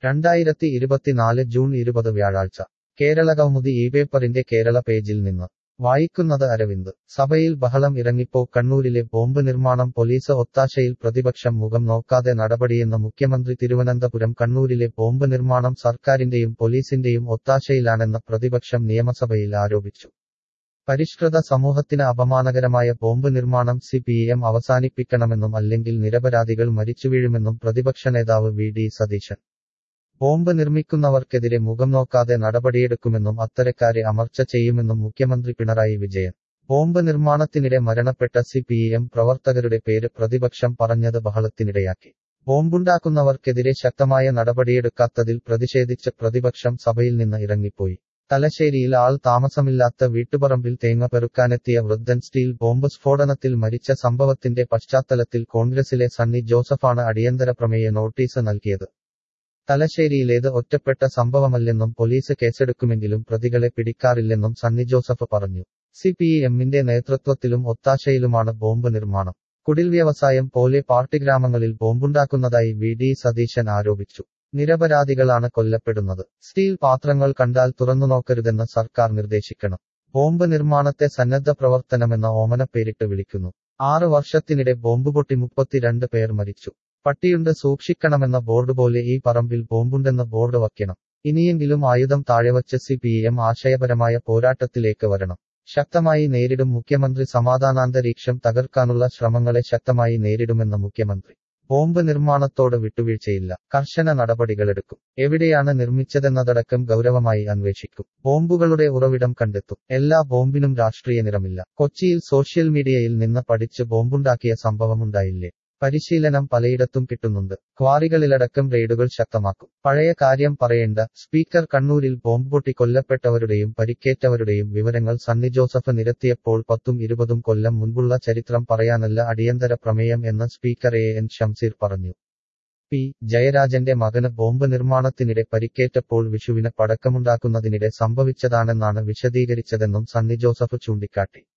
രണ്ടായിരത്തി ഇരുപത്തിനാല് ജൂൺ ഇരുപത് വ്യാഴാഴ്ച കേരള കൗമുദി ഈ പേപ്പറിന്റെ കേരള പേജിൽ നിന്ന് വായിക്കുന്നത് അരവിന്ദ് സഭയിൽ ബഹളം ഇറങ്ങിപ്പോ കണ്ണൂരിലെ ബോംബ് നിർമ്മാണം പോലീസ് ഒത്താശയിൽ പ്രതിപക്ഷം മുഖം നോക്കാതെ നടപടിയെന്ന് മുഖ്യമന്ത്രി തിരുവനന്തപുരം കണ്ണൂരിലെ ബോംബ് നിർമ്മാണം സർക്കാരിന്റെയും പോലീസിന്റെയും ഒത്താശയിലാണെന്ന് പ്രതിപക്ഷം നിയമസഭയിൽ ആരോപിച്ചു പരിഷ്കൃത സമൂഹത്തിന് അപമാനകരമായ ബോംബ് നിർമ്മാണം സി പി എം അവസാനിപ്പിക്കണമെന്നും അല്ലെങ്കിൽ നിരപരാധികൾ മരിച്ചുവീഴുമെന്നും പ്രതിപക്ഷ നേതാവ് വി ഡി സതീശൻ ബോംബ് നിർമ്മിക്കുന്നവർക്കെതിരെ മുഖം നോക്കാതെ നടപടിയെടുക്കുമെന്നും അത്തരക്കാരെ അമർച്ച ചെയ്യുമെന്നും മുഖ്യമന്ത്രി പിണറായി വിജയൻ ബോംബ് നിർമ്മാണത്തിനിടെ മരണപ്പെട്ട സി പി എം പ്രവർത്തകരുടെ പേര് പ്രതിപക്ഷം പറഞ്ഞത് ബഹളത്തിനിടയാക്കി ബോംബുണ്ടാക്കുന്നവർക്കെതിരെ ശക്തമായ നടപടിയെടുക്കാത്തതിൽ പ്രതിഷേധിച്ച് പ്രതിപക്ഷം സഭയിൽ നിന്ന് ഇറങ്ങിപ്പോയി തലശ്ശേരിയിൽ ആൾ താമസമില്ലാത്ത വീട്ടുപറമ്പിൽ തേങ്ങ പെറുക്കാനെത്തിയ വൃദ്ധൻ സ്റ്റീൽ ബോംബ് സ്ഫോടനത്തിൽ മരിച്ച സംഭവത്തിന്റെ പശ്ചാത്തലത്തിൽ കോൺഗ്രസിലെ സണ്ണി ജോസഫാണ് അടിയന്തര പ്രമേയ നോട്ടീസ് നൽകിയത് തലശ്ശേരിയിലേത് ഒറ്റപ്പെട്ട സംഭവമല്ലെന്നും പോലീസ് കേസെടുക്കുമെങ്കിലും പ്രതികളെ പിടിക്കാറില്ലെന്നും സണ്ണി ജോസഫ് പറഞ്ഞു സി പി എമ്മിന്റെ നേതൃത്വത്തിലും ഒത്താശയിലുമാണ് ബോംബ് നിർമ്മാണം കുടിൽ വ്യവസായം പോലെ പാർട്ടി ഗ്രാമങ്ങളിൽ ബോംബുണ്ടാക്കുന്നതായി വി ഡി സതീശൻ ആരോപിച്ചു നിരപരാധികളാണ് കൊല്ലപ്പെടുന്നത് സ്റ്റീൽ പാത്രങ്ങൾ കണ്ടാൽ തുറന്നുനോക്കരുതെന്ന് സർക്കാർ നിർദ്ദേശിക്കണം ബോംബ് നിർമ്മാണത്തെ സന്നദ്ധ പ്രവർത്തനമെന്ന ഓമനപ്പേരിട്ട് വിളിക്കുന്നു ആറ് വർഷത്തിനിടെ ബോംബ് പൊട്ടി മുപ്പത്തിരണ്ട് പേർ മരിച്ചു പട്ടിയുണ്ട് സൂക്ഷിക്കണമെന്ന ബോർഡ് പോലെ ഈ പറമ്പിൽ ബോംബുണ്ടെന്ന് ബോർഡ് വയ്ക്കണം ഇനിയെങ്കിലും ആയുധം താഴെവച്ച് സി പി എം ആശയപരമായ പോരാട്ടത്തിലേക്ക് വരണം ശക്തമായി നേരിടും മുഖ്യമന്ത്രി സമാധാനാന്തരീക്ഷം തകർക്കാനുള്ള ശ്രമങ്ങളെ ശക്തമായി നേരിടുമെന്ന് മുഖ്യമന്ത്രി ബോംബ് നിർമ്മാണത്തോട് വിട്ടുവീഴ്ചയില്ല കർശന നടപടികളെടുക്കും എവിടെയാണ് നിർമ്മിച്ചതെന്നതടക്കം ഗൗരവമായി അന്വേഷിക്കും ബോംബുകളുടെ ഉറവിടം കണ്ടെത്തും എല്ലാ ബോംബിനും രാഷ്ട്രീയ നിറമില്ല കൊച്ചിയിൽ സോഷ്യൽ മീഡിയയിൽ നിന്ന് പഠിച്ച് ബോംബുണ്ടാക്കിയ സംഭവമുണ്ടായില്ലേ പരിശീലനം പലയിടത്തും കിട്ടുന്നുണ്ട് ക്വാറികളിലടക്കം റെയ്ഡുകൾ ശക്തമാക്കും പഴയ കാര്യം പറയേണ്ട സ്പീക്കർ കണ്ണൂരിൽ ബോംബ് പൊട്ടി കൊല്ലപ്പെട്ടവരുടെയും പരിക്കേറ്റവരുടെയും വിവരങ്ങൾ സണ്ണി ജോസഫ് നിരത്തിയപ്പോൾ പത്തും ഇരുപതും കൊല്ലം മുൻപുള്ള ചരിത്രം പറയാനല്ല അടിയന്തര പ്രമേയം എന്ന് സ്പീക്കർ എ എൻ ഷംസീർ പറഞ്ഞു പി ജയരാജന്റെ മകന് ബോംബ് നിർമ്മാണത്തിനിടെ പരിക്കേറ്റപ്പോൾ വിഷുവിന് പടക്കമുണ്ടാക്കുന്നതിനിടെ സംഭവിച്ചതാണെന്നാണ് വിശദീകരിച്ചതെന്നും സണ്ണി ജോസഫ് ചൂണ്ടിക്കാട്ടി